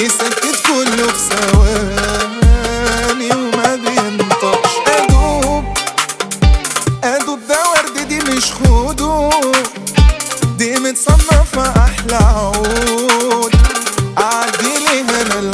يسكت كله في ثواني وما بينطقش ادوب ادوب ده ورد دي مش خدود دي متصنفة احلى عود اعدي ليها انا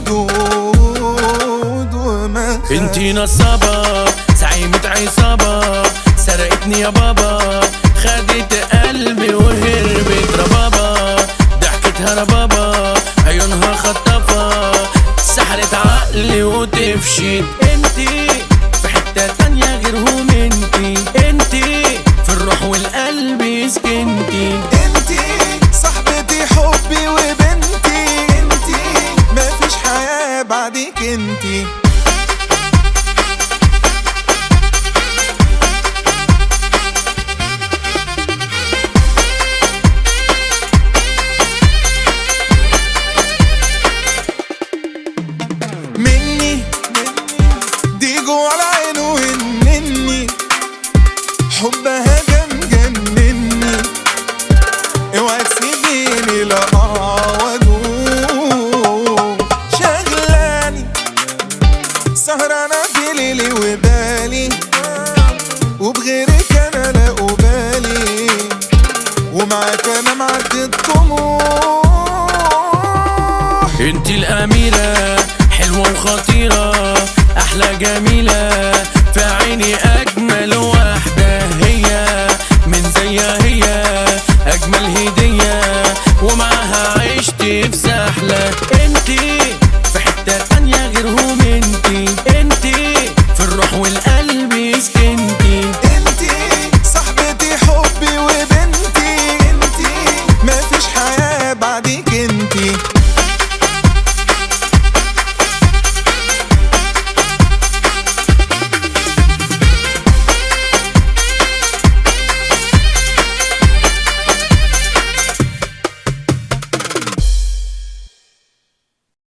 الحدود وما انتي نصابة زعيمة عصابة سرقتني يا بابا خدت قلبي وهربت ربابة ضحكتها ربابة عيونها خطافة سحرت عقلي وتفشت انتي في حتة تانية غيرهم انتي انتي في الروح والقلب سكنتي انتي صاحبتي حبي وبنتي انتي مفيش حياة بعدك انتي مني دي جوا العين وهنني حبها جنجنني اوعي تسيبيني لا اعوضه شغلاني سهرانة في ليلي وبالي وبغيرك انا لا أبالي ومعاك انا معدي الطموح انتي الأميرة حلوة وخطيرة أحلى جميلة في عيني أجمل